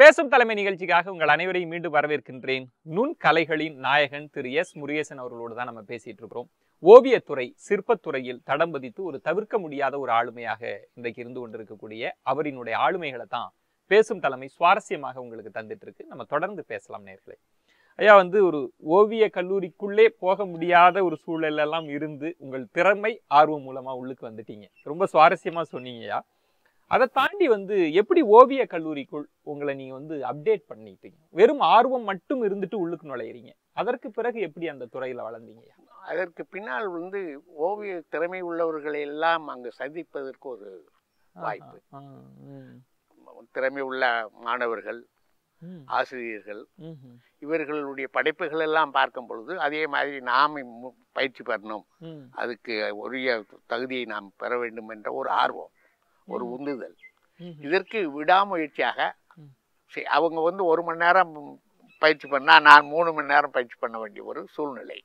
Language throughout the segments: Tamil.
பேசும் தலைமை நிகழ்ச்சிக்காக உங்கள் அனைவரையும் மீண்டும் வரவேற்கின்றேன் நுண் கலைகளின் நாயகன் திரு எஸ் முருகேசன் அவர்களோடு தான் நம்ம பேசிட்டு இருக்கிறோம் ஓவியத்துறை சிற்பத்துறையில் தடம் பதித்து ஒரு தவிர்க்க முடியாத ஒரு ஆளுமையாக இன்றைக்கு இருந்து கொண்டிருக்கக்கூடிய அவரினுடைய ஆளுமைகளை தான் பேசும் தலைமை சுவாரஸ்யமாக உங்களுக்கு தந்துட்டு இருக்கு நம்ம தொடர்ந்து பேசலாம் நேர்களே ஐயா வந்து ஒரு ஓவிய கல்லூரிக்குள்ளே போக முடியாத ஒரு சூழல் எல்லாம் இருந்து உங்கள் திறமை ஆர்வம் மூலமா உள்ளுக்கு வந்துட்டீங்க ரொம்ப சுவாரஸ்யமா சொன்னீங்கய்யா அதை தாண்டி வந்து எப்படி ஓவிய கல்லூரிக்குள் உங்களை நீங்க வந்து அப்டேட் பண்ணிட்டீங்க வெறும் ஆர்வம் மட்டும் இருந்துட்டு உள்ளுக்கு நுழையிறீங்க அதற்கு பிறகு எப்படி அந்த துறையில வளர்ந்தீங்க அதற்கு பின்னால் வந்து ஓவிய திறமை உள்ளவர்களை எல்லாம் அங்கு சந்திப்பதற்கு ஒரு வாய்ப்பு. ஆ, ம், திறமை உள்ள மாணவர்கள் ம், ஆசிரியர்கள் ம்ஹும், இவர்களுடைய படைப்புகள் எல்லாம் பார்க்கும் பொழுது அதே மாதிரி நாம் மு- பயிற்சி பெறணும் ம், அதுக்கு உரிய தகுதியை நாம் பெற வேண்டும் என்ற ஒரு ஆர்வம் ஒரு உந்துதல் ம்ஹும், இதற்கு விடாமுயற்சியாக ம். சரி, அவங்க வந்து ஒரு மணி நேரம் பயிற்சி பண்ணா நான் மூணு மணி நேரம் பயிற்சி பண்ண வேண்டிய ஒரு சூழ்நிலை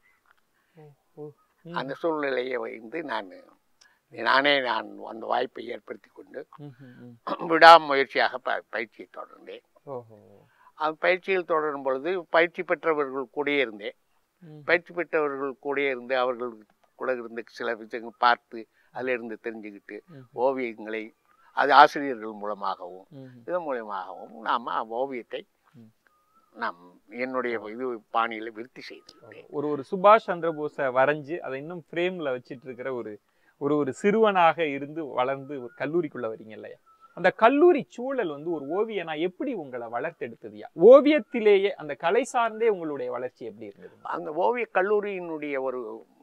ம், அந்த சூழ்நிலையை வைத்து நான் நானே நான் அந்த வாய்ப்பை ஏற்படுத்தி கொண்டு ம்ஹும், ம். விடாமுயற்சியாக ப பயிற்சியை தொடர்ந்தேன் ஓஹோ அந்த பயிற்சியில் தொடரும் பொழுது பயிற்சி பெற்றவர்கள் கூடயே இருந்தேன் ம், பயிற்சி பெற்றவர்கள் கூடயே இருந்து அவர்கள் கூட இருந்து சில விஷயங்கள் பார்த்து அதிலிருந்து தெரிஞ்சுக்கிட்டு ம், ஓவியங்களை அது ஆசிரியர்கள் மூலமாகவும் ம்ஹும், இதன் மூலமாகவும் நாம் ஓவியத்தை ம். நாம் என்னுடைய இது பாணியில் விருத்தி செய்திருந்தேன் ஒரு ஒரு சுபாஷ் சந்திரபோஸை வரைஞ்சு அதை இன்னும் ஃப்ரேம்ல வச்சிட்டு இருக்கிற ஒரு ஒரு ஒரு சிறுவனாக இருந்து வளர்ந்து ஒரு கல்லூரிக்குள்ள வரீங்க இல்லையா அந்த கல்லூரி சூழல் வந்து ஒரு ஓவியனா எப்படி உங்களை வளர்த்தெடுத்ததுயா ஓவியத்திலேயே அந்த கலை சார்ந்தே உங்களுடைய வளர்ச்சி எப்படி இருந்தது அந்த ஓவிய கல்லூரியினுடைய ஒரு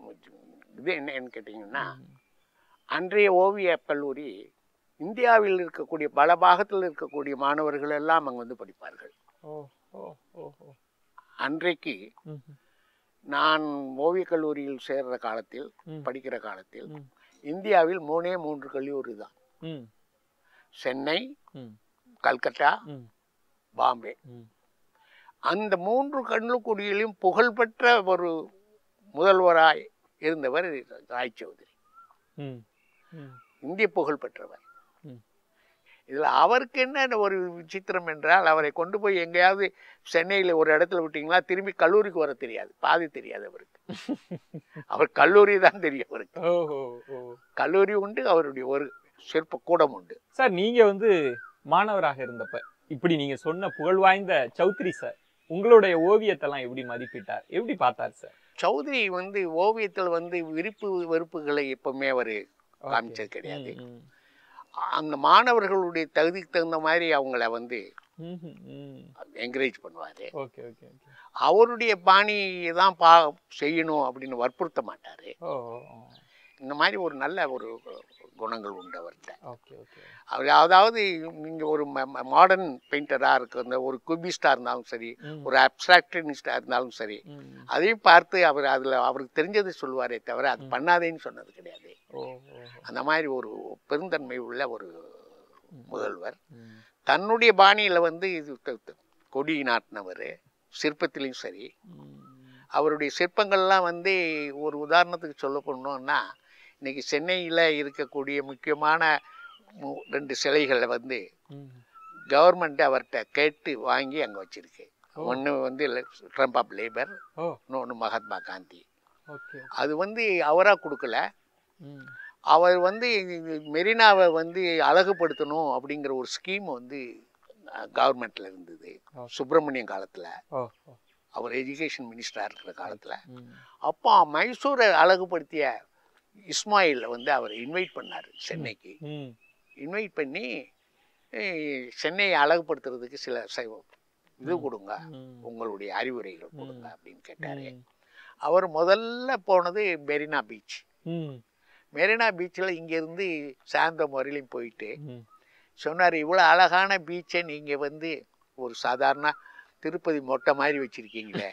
இது என்னன்னு கேட்டிங்கன்னா அன்றைய ஓவிய கல்லூரி இந்தியாவில் இருக்கக்கூடிய பல பாகத்தில் இருக்கக்கூடிய மாணவர்கள் எல்லாம் அங்கே வந்து படிப்பார்கள் ஓ ஓ ஓ ஓ அன்றைக்கு ம்ஹும், நான் ஓவியக் கல்லூரியில் சேர்ற காலத்தில் ம், படிக்கிற காலத்தில் ம், இந்தியாவில் மூணே மூன்று கல்லூரி தான் ம், சென்னை ம், கல்கத்தா ம், பாம்பே ம். அந்த மூன்று கல்லூரியிலும் புகழ்பெற்ற ஒரு முதல்வராய் இருந்தவர் ராய் சௌத்ரி ம், ம், இந்திய புகழ் பெற்றவர் ம். இதில் அவருக்கு என்ன ஒரு விசித்திரம் என்றால் அவரை கொண்டு போய் எங்கேயாவது சென்னையில் ஒரு இடத்துல விட்டீங்களா திரும்பி கல்லூரிக்கு வர தெரியாது பாதி தெரியாது அவருக்கு அவர் கல்லூரி தான் தெரியும் அவருக்கு ஓஹோ ஓ கல்லூரி உண்டு அவருடைய ஒரு சிற்ப கூடம் உண்டு சார் நீங்க வந்து மாணவராக இருந்தப்ப இப்படி நீங்க சொன்ன புகழ் வாய்ந்த சௌத்ரி சார் உங்களுடைய ஓவியத்தெல்லாம் எப்படி மதிப்பிட்டார் எப்படி பார்த்தார் சார் சௌத்ரி வந்து ஓவியத்தில் வந்து விருப்பு வெறுப்புகளை எப்பவுமே அவர் காமிச்சது கிடையாது ம், ம். அந்த மாணவர்களுடைய தகுதிக்கு தகுந்த மாதிரி அவங்கள வந்து ம்ஹும், ம். என்கரேஜ் பண்ணுவார் ஓகே ஓகே ஓகே அவருடைய பாணியை தான் பா செய்யணும் அப்படின்னு வற்புறுத்த மாட்டார் ஓ ஓ, ஓ. இந்த மாதிரி ஒரு நல்ல ஒரு குணங்கள் உண்டு அவர்கிட்ட ஓகே ஓகே அவர் அதாவது நீங்கள் ஒரு மாடர்ன் பெயிண்டராக இருக்க அந்த ஒரு குபிஸ்டாக இருந்தாலும் சரி ம், ஒரு அப்சாக்டனிஸ்டாக இருந்தாலும் சரி ம். அதையும் பார்த்து அவர் அதில் அவருக்கு தெரிஞ்சதை சொல்லுவாரே தவிர அது ம். பண்ணாதேன்னு சொன்னது கிடையாது ஓ ஓ, ஓ. அந்த மாதிரி ஒரு பெருந்தன்மை உள்ள ஒரு ம், முதல்வர் ம். தன்னுடைய பாணியில் வந்து இது த- த- கொடி நாட்டினவர் சிற்பத்திலையும் சரி ம். அவருடைய சிற்பங்கள்லாம் வந்து ஒரு உதாரணத்துக்கு சொல்ல போனோம்னா இன்னைக்கு சென்னையில் இருக்கக்கூடிய முக்கியமான மு- ரெண்டு சிலைகளை வந்து ம். கவர்மெண்ட் அவர்கிட்ட கேட்டு வாங்கி அங்கே வச்சிருக்கு ஓ. ஒன்று வந்து ட்ரம்ப் ஆஃப் லேபர் ஓ இன்னொன்று மகாத்மா காந்தி ஓகே அது வந்து அவராக கொடுக்கல ம். அவர் வந்து மெரினாவை வந்து அழகுபடுத்தணும் அப்படிங்கிற ஒரு ஸ்கீம் வந்து கவர்மெண்ட்டில் இருந்தது ஓகே. சுப்பிரமணியம் காலத்தில் ஓ ஓ அவர் எஜுகேஷன் மினிஸ்டராக இருக்கிற காலத்தில் ம். அப்போ மைசூரை அழகுபடுத்திய இஸ்மாயிலை வந்து அவர் இன்வைட் பண்ணார் சென்னைக்கு ம். இன்வைட் பண்ணி அஹ், சென்னையை அழகுபடுத்துறதுக்கு சில செ- இது கொடுங்க ம். உங்களுடைய அறிவுரைகள் கொடுங்க அப்படின்னு கேட்டார் ம். அவர் முதல்ல போனது மெரினா பீச் ம். மெரினா பீச்சில் இங்கேருந்து சாயந்தரம் வரையிலும் போயிட்டு ம். சொன்னார் இவ்வளோ அழகான பீச்சை நீங்கள் வந்து ஒரு சாதாரண திருப்பதி மொட்டை மாதிரி வச்சுருக்கீங்களே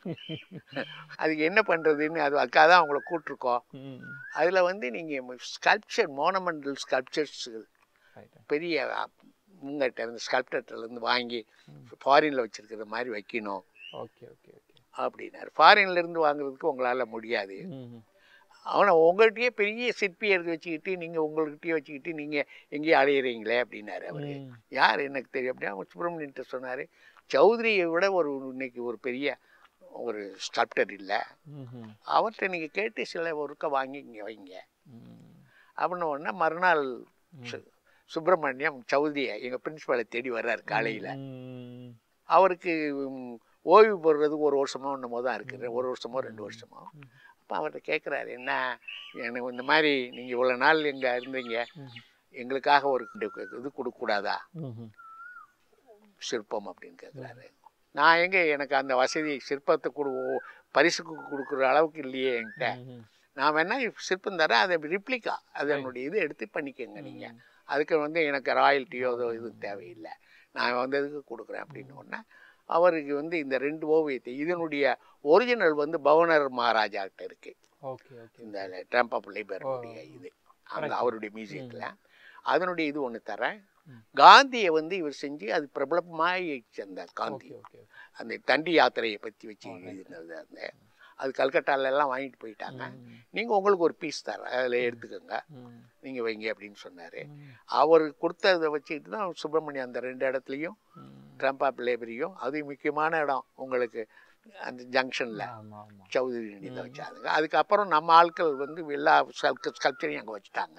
அதுக்கு என்ன பண்ணுறதுன்னு அது அக்கா தான் அவங்கள கூட்டிருக்கோம் ம். அதில் வந்து நீங்கள் ஸ்கல்ப்சர் மோனமெண்டல் ஸ்கல்ப்சர்ஸ் Right. பெரிய உங்கள்கிட்ட இருந்து ஸ்கல்ப்டர்லேருந்து வாங்கி ம். ஃபாரினில் வச்சுருக்கிற மாதிரி வைக்கணும் ஓகே ஓகே ஓகே அப்படின்னாரு ஃபாரின்ல இருந்து வாங்குறதுக்கு உங்களால் முடியாது ம். அவனை உங்கள்கிட்டயே பெரிய சிற்பியை எடுத்து வச்சுக்கிட்டு நீங்கள் உங்கள்கிட்டயே வச்சுக்கிட்டு நீங்கள் எங்கேயும் அலையிறீங்களே அப்படின்னாரு அவர் ம். யார் எனக்கு தெரியும் அப்படின்னா அவர் சுப்பிரமணியன்ட்ட சொன்னார் சௌத்ரியை விட ஒரு இன்னைக்கு ஒரு பெரிய ஒரு ஸ்கல்ப்டர் இல்லை ம்ஹும். அவர்கிட்ட நீங்கள் கேட்டு சில ஒருக்க வாங்கி இங்கே வைங்க ம். அப்படின்ன உடனே மறுநாள் ம். சு- சுப்பிரமணியம் சௌத்ரியை எங்கள் பிரின்ஸ்பாலை தேடி வர்றாரு காலையில் ம். அவருக்கு ம், ஓய்வு பெறுறதுக்கு ஒரு வருஷமோ என்னமோ தான் இருக்குது ஒரு வருஷமோ ரெண்டு வருஷமோ ம். அப்போ அவர்கிட்ட கேட்குறாரு என்ன எனக்கு இந்த மாதிரி நீங்கள் இவ்வளோ நாள் இங்கே இருந்தீங்க ம். எங்களுக்காக ஒரு இது கொடுக்கக்கூடாதா ம்ஹும். சிற்பம் அப்படின்னு கேட்குறாரு நான் எங்கே எனக்கு அந்த வசதி சிற்பத்தை கொடு பரிசுக்கு கொடுக்குற அளவுக்கு இல்லையே என்கிட்ட ம்ஹும். நான் வேணா சிற்பம் தரேன் அதை ரிப்ளிகா அது என்னுடைய இது எடுத்து பண்ணிக்கோங்க நீங்கள் அதுக்கு வந்து எனக்கு ராயல்ட்டியோ அதோ இது தேவையில்லை நான் வந்து இதுக்கு கொடுக்குறேன் அப்படின்னு உடனே அவருக்கு வந்து இந்த ரெண்டு ஓவியத்தை இதனுடைய ஒரிஜினல் வந்து பவனர் மகாராஜா கிட்ட இருக்கு ஓகே ஓகே இந்த ட்ரம்ப் ஆஃப் லிபருடைய இது அங்கே Correct. அவருடைய மியூசியத்தில் அதனுடைய இது ஒன்று தரேன் ம். காந்தியை வந்து இவர் செஞ்சு அது பிரபலமாயிடுச்சு அந்த காந்தி ஓகே ஓகே அந்த தண்டி யாத்திரையை பற்றி வச்சு Oh, right. எழுதினது அந்த அது கல்கட்டால எல்லாம் வாங்கிட்டு போயிட்டாங்க நீங்கள் உங்களுக்கு ஒரு பீஸ் தரேன் அதில் எடுத்துக்கோங்க ம். நீங்கள் வைங்க அப்படின்னு சொன்னார் ம். அவர் கொடுத்ததை வச்சுக்கிட்டு தான் சுப்பிரமணியம் அந்த ரெண்டு இடத்துலையும் ம். ட்ரம்ப் ஆப் லேபரியும் அது முக்கியமான இடம் உங்களுக்கு அந்த ஜங்ஷனில் ஆமா ஆமா சௌதரி இதை ம். வச்சாங்க அதுக்கப்புறம் நம்ம ஆட்கள் வந்து எல்லா ஸ்கல்ப்சரையும் அங்கே வச்சுட்டாங்க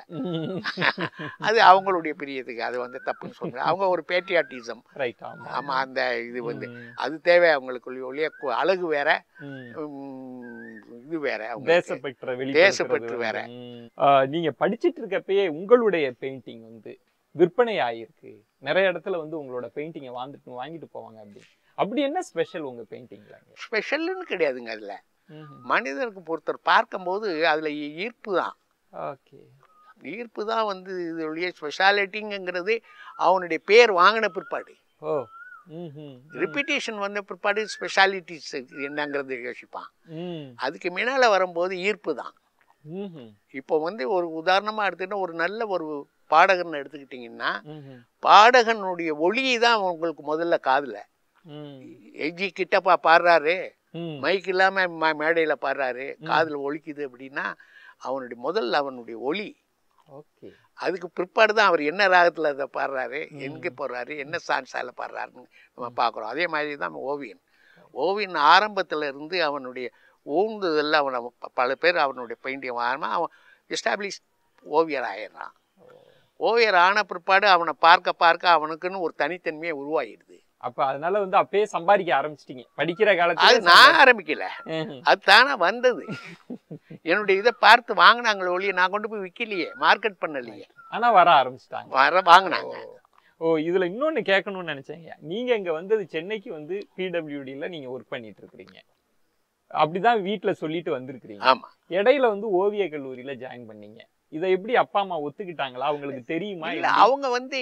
அது அவங்களுடைய பிரியத்துக்கு அது வந்து தப்புன்னு சொல்கிறேன் அவங்க ஒரு பேட்ரியாட்டிசம் ரைட் ஆமா ஆமாம் அந்த இது வந்து ம். அது தேவை அவங்களுக்கு ஒழிய கு- அழகு வேற ம். உம், இது வேற அவங்களுக்கு. தேசப்பற்ற தேசப்பற்று வேற. வேற நீங்க படிச்சிட்டு இருக்கப்பயே உங்களுடைய பெயிண்டிங் வந்து விற்பனை ஆயிருக்கு நிறைய இடத்துல வந்து உங்களோட பெயிண்டிங்கை வாங்கிட்டு வாங்கிட்டு போவாங்க அப்படி அப்படி என்ன ஸ்பெஷல் உங்க பெயிண்டிங்ல ஸ்பெஷல்னு கிடையாதுங்க அதில் மனிதனுக்கு பொறுத்தர் பார்க்கும்போது அதில் ஈர்ப்பு தான் ஓகே ஈர்ப்பு தான் வந்து இதோடைய ஸ்பெஷாலிட்டிங்கிறது அவனுடைய பேர் வாங்கின பிற்பாடு ஓ ம்ஹும். ரிப்பீட்டேஷன் வந்த பிற்பாடு ஸ்பெஷாலிட்டிஸ் என்னங்கிறது யோசிப்பான் ம். அதுக்கு முன்னால் வரும்போது ஈர்ப்பு தான் ம்ஹும். இப்போ வந்து ஒரு உதாரணமாக எடுத்துக்கிட்டா ஒரு நல்ல ஒரு பாடகர்னு எடுத்துக்கிட்டிங்கன்னா ம்ஹும். பாடகனுடைய ஒளியை தான் உங்களுக்கு முதல்ல காதில் ம். எஜி கிட்டப்பா பாடுறாரு ம். மைக் இல்லாமல் மே மேடையில் பாடுறாரு காதில் ஒலிக்குது அப்படின்னா அவனுடைய முதல்ல அவனுடைய ஒளி ஓகே அதுக்கு பிற்பாடு தான் அவர் என்ன ராகத்தில் அதை பாடுறாரு எங்கே போடுறாரு என்ன சான்ஸால் பாடுறாருன்னு நம்ம பார்க்குறோம் அதே மாதிரி தான் ஓவியன் ஓவியன் ஆரம்பத்தில் இருந்து அவனுடைய ஊந்துதலில் அவனை ப- பல பேர் அவனுடைய பெயிண்டிங் வாங்கினா அவன் எஸ்டாப்ளிஷ் ஓவியர் ஆயிடுறான் ஓவியர் ஆன பிற்பாடு அவனை பார்க்க பார்க்க அவனுக்குன்னு ஒரு தனித்தன்மையை உருவாகிடுது அப்ப அதனால வந்து அப்பயே சம்பாதிக்க ஆரம்பிச்சிட்டீங்க படிக்கிற அது காலத்துல நான் ஆரம்பிக்கல ம்ஹும். அது தானே வந்தது என்னுடைய இதை பார்த்து வாங்கினாங்களே ஒழிய நான் கொண்டு போய் விற்கலையே மார்க்கெட் பண்ணலையே ஆனா வர ஆரம்பிச்சிட்டாங்க வர வாங்கினாங்க ஓ இதுல இன்னொன்னு கேட்கணும்னு நினைச்சேங்க நீங்க இங்க வந்தது சென்னைக்கு வந்து பிடபிள்யூடில நீங்க ஒர்க் பண்ணிட்டு இருக்கிறீங்க அப்படிதான் வீட்ல சொல்லிட்டு வந்திருக்கிறீங்க ஆமாம் இடையில வந்து ஓவிய கல்லூரியில ஜாயின் பண்ணீங்க இதை எப்படி அப்பா அம்மா ஒத்துக்கிட்டாங்களா அவங்களுக்கு தெரியுமா இல்லை எப்படி? அவங்க வந்து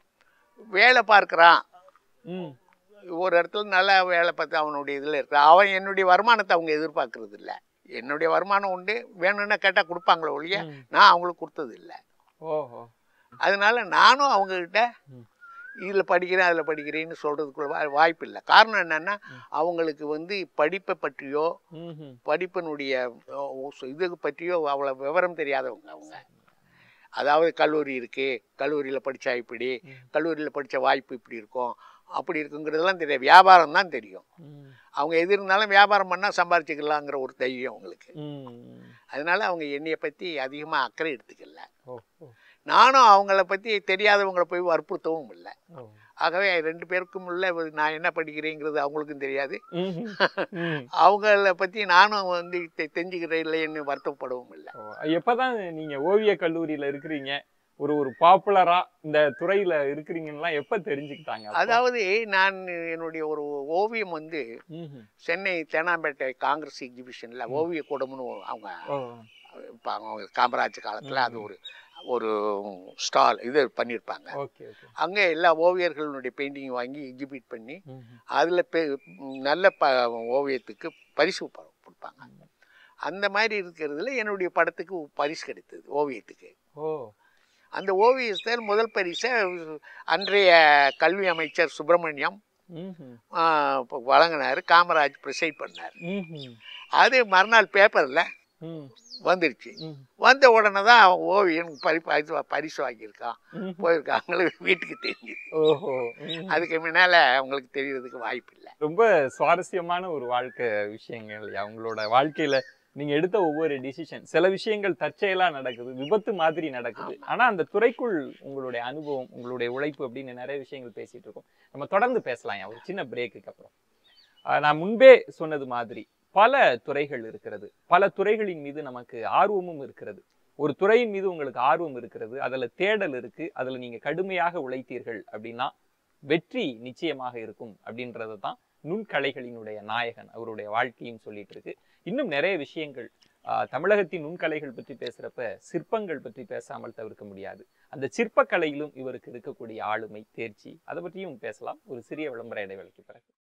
வேலை பார்க்குறான் ம், ஒரு இடத்துல நல்லா வேலை பார்த்து அவனுடைய இதில் இருக்கிறான் அவன் என்னுடைய வருமானத்தை அவங்க எதிர்பார்க்கறது இல்லை என்னுடைய வருமானம் உண்டு வேணும்னா கேட்டால் கொடுப்பாங்களே ஒழிய ம். நான் அவங்களுக்கு கொடுத்தது இல்லை ஓஹோ அதனால நானும் அவங்கக்கிட்ட ம். இதில் படிக்கிறேன் அதில் படிக்கிறேன்னு சொல்கிறதுக்குள்ள வா- வாய்ப்பு இல்லை காரணம் என்னென்னா ம். அவங்களுக்கு வந்து படிப்பை பற்றியோ ம்ஹும். படிப்பினுடைய ஓ, இது பற்றியோ அவ்வளோ விவரம் தெரியாதவங்க அவங்க அதாவது கல்லூரி இருக்குது கல்லூரியில் படித்தா இப்படி ம். கல்லூரியில் படித்த வாய்ப்பு இப்படி இருக்கும் அப்படி இருக்குங்கிறதெல்லாம் தெரியாது வியாபாரம் தான் தெரியும் ம், அவங்க எது இருந்தாலும் வியாபாரம் பண்ணால் சம்பாரிச்சுக்கலாங்கிற ஒரு தைரியம் அவங்களுக்கு ம். அதனால அவங்க என்னையை பற்றி அதிகமாக அக்கறை எடுத்துக்கல ஓ, ஓ, நானும் அவங்கள பற்றி தெரியாதவங்கள போய் வற்புறுத்தவும் இல்லை ஓ. ஆகவே ரெண்டு பேருக்கும் உள்ள ஒரு நான் என்ன படிக்கிறேங்கிறது அவங்களுக்கும் தெரியாது ம்ஹும். ம். அவங்கள பற்றி நானும் வந்து தெ- தெரிஞ்சுக்கிறேன் இல்லைன்னு வருத்தப்படவும் இல்லை ஓ, எப்பதான் நீங்க ஓவிய கல்லூரியில இருக்கிறீங்க ஒரு ஒரு பாப்புலரா இந்த துறையில இருக்கிறீங்கன்னா எப்ப தெரிஞ்சுக்கிட்டாங்க அப்பா? அதாவது நான் என்னுடைய ஒரு ஓவியம் வந்து ம்ஹும். சென்னை தேனாம்பேட்டை காங்கிரஸ் எக்ஸிபிஷனில் ஓவிய கூடம்னு அவங்க ஓ, இப்போ அவங்க காமராஜ் காலத்தில் அது ஒரு ஒரு ஸ்டால் இது பண்ணியிருப்பாங்க ஓகே ஓகே அங்கே எல்லா ஓவியர்களுடைய பெயிண்டிங் வாங்கி எக்ஸிபிட் பண்ணி ம்ஹும். அதில் நல்ல ப ஓவியத்துக்கு பரிசு ப- கொடுப்பாங்க அந்த மாதிரி இருக்கிறதுல என்னுடைய படத்துக்கு பரிசு கிடைத்தது ஓவியத்துக்கு ஓ அந்த ஓவியத்தில் முதல் பரிசை அன்றைய கல்வி அமைச்சர் சுப்பிரமணியம் ம்ஹும். வழங்கினார் காமராஜ் ப்ரிசைட் பண்ணார் ம்ஹும். அது மறுநாள் பேப்பரில் ம், வந்துருச்சு ம், வந்த உடனே தான் அவன் ஓவியன் பரி பரிசு பரிசு வாங்கியிருக்கான் ம். போயிருக்காங்களுக்கு வீட்டுக்கு தெரிஞ்சு ஓஹோ ம். அதுக்கு முன்னால அவங்களுக்கு தெரியறதுக்கு வாய்ப்பு இல்லை ரொம்ப சுவாரஸ்யமான ஒரு வாழ்க்கை விஷயங்கள் அவங்களோட வாழ்க்கையில நீங்க எடுத்த ஒவ்வொரு டிசிஷன் சில விஷயங்கள் தற்செயலா நடக்குது விபத்து மாதிரி நடக்குது ஆனா அந்த துறைக்குள் உங்களுடைய அனுபவம் உங்களுடைய உழைப்பு அப்படின்னு நிறைய விஷயங்கள் பேசிட்டு இருக்கோம் நம்ம தொடர்ந்து பேசலாம் ஒரு சின்ன பிரேக்குக்கு அப்புறம் ஆஹ் நான் முன்பே சொன்னது மாதிரி பல துறைகள் இருக்கிறது பல துறைகளின் மீது நமக்கு ஆர்வமும் இருக்கிறது ஒரு துறையின் மீது உங்களுக்கு ஆர்வம் இருக்கிறது அதுல தேடல் இருக்கு அதுல நீங்க கடுமையாக உழைத்தீர்கள் அப்படின்னா வெற்றி நிச்சயமாக இருக்கும் அப்படின்றத தான் நுண்கலைகளினுடைய நாயகன் அவருடைய வாழ்க்கையும் சொல்லிட்டு இருக்கு இன்னும் நிறைய விஷயங்கள் ஆஹ், தமிழகத்தின் நுண்கலைகள் பற்றி பேசுறப்ப சிற்பங்கள் பற்றி பேசாமல் தவிர்க்க முடியாது அந்த சிற்பக்கலையிலும் இவருக்கு இருக்கக்கூடிய ஆளுமை தேர்ச்சி அதை பற்றியும் பேசலாம் ஒரு சிறிய விளம்பர இடைவெளிக்கு பிறகு